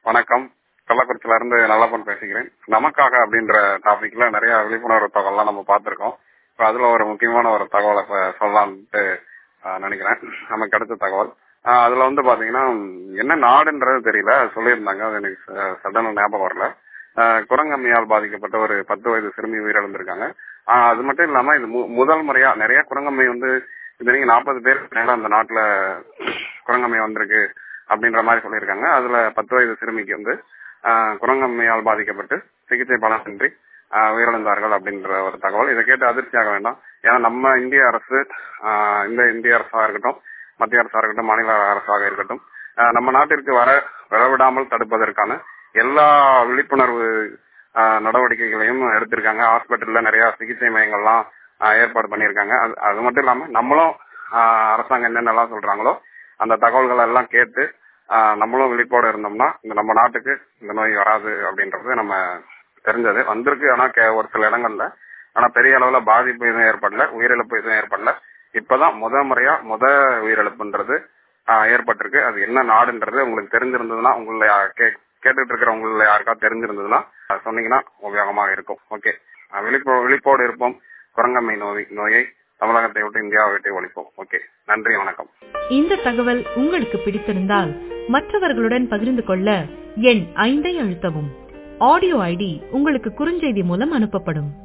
வணக்கம் கள்ளக்குறிச்சியில இருந்து நல்லப்பன் பேசுகிறேன் நமக்காக அப்படின்ற டாபிக்ல நிறைய விழிப்புணர்வு தகவல்லாம் நம்ம பார்த்திருக்கோம் இப்ப அதுல ஒரு முக்கியமான ஒரு தகவலை இப்ப சொல்லலாம்ட்டு ஆஹ், நினைக்கிறேன் நமக்கு கிடைச்ச தகவல் ஆஹ், அதுல வந்து பாத்தீங்கன்னா என்ன நாடுன்றது தெரியல அது சொல்லியிருந்தாங்க அது எனக்கு சடன ஞாபகம் வரல ஆஹ், குரங்கம்மையால் பாதிக்கப்பட்ட ஒரு பத்து வயது சிறுமி உயிரிழந்திருக்காங்க ஆஹ், அது மட்டும் இல்லாம இது மு- முதல் முறையா நிறைய குரங்கம்மை வந்து இது நாற்பது பேர் மேல அந்த நாட்டுல குரங்கம்மை வந்திருக்கு அப்படின்ற மாதிரி சொல்லியிருக்காங்க அதுல பத்து வயது சிறுமிக்கு வந்து ஆஹ், குரங்கம்மையால் பாதிக்கப்பட்டு சிகிச்சை பலனின்றி ஆஹ், உயிரிழந்தார்கள் அப்படின்ற ஒரு தகவல் இதை கேட்டு அதிர்ச்சியாக வேண்டாம் ஏன்னா நம்ம இந்திய அரசு ஆஹ், இந்த இந்திய அரசாக இருக்கட்டும் மத்திய அரசாக இருக்கட்டும் மாநில அரசாக இருக்கட்டும் ஆஹ், நம்ம நாட்டிற்கு வர வரவிடாமல் தடுப்பதற்கான எல்லா விழிப்புணர்வு ஆஹ், நடவடிக்கைகளையும் எடுத்திருக்காங்க ஹாஸ்பிட்டல்ல நிறைய சிகிச்சை மையங்கள்லாம் ஆஹ், ஏற்பாடு பண்ணியிருக்காங்க அது அது மட்டும் இல்லாம நம்மளும் ஆஹ், அரசாங்கம் என்னென்னலாம் சொல்றாங்களோ அந்த தகவல்கள் எல்லாம் கேட்டு ஆஹ், நம்மளும் விழிப்போடு இருந்தோம்னா இந்த நம்ம நாட்டுக்கு இந்த நோய் வராது அப்படின்றது நம்ம தெரிஞ்சது வந்திருக்கு ஆனா கே- ஒரு சில இடங்கள்ல ஆனா பெரிய அளவுல பாதிப்பு எதுவும் ஏற்படல உயிரிழப்பு எதுவும் ஏற்படல இப்பதான் முத முறையா முத உயிரிழப்புன்றது ஆஹ், ஏற்பட்டிருக்கு அது என்ன நாடுன்றது உங்களுக்கு தெரிஞ்சிருந்ததுன்னா உங்களை யா- கே- கேட்டுட்டு இருக்கிற உங்களை யாருக்கா தெரிஞ்சிருந்ததுன்னா அஹ், சொன்னீங்கன்னா உபயோகமாக இருக்கும் ஓகே விழிப்போ விழிப்போடு இருப்போம் குரங்கம்மை நோய் நோயை தமிழகத்தை விட்டு இந்தியாவை விட்டு ஒழிப்போம் ஓகே நன்றி வணக்கம் இந்த தகவல் உங்களுக்கு பிடித்திருந்தால் மற்றவர்களுடன் பகிர்ந்து கொள்ள எண் ஐந்தை அழுத்தவும் ஆடியோ ஐடி உங்களுக்கு குறுஞ்செய்தி மூலம் அனுப்பப்படும்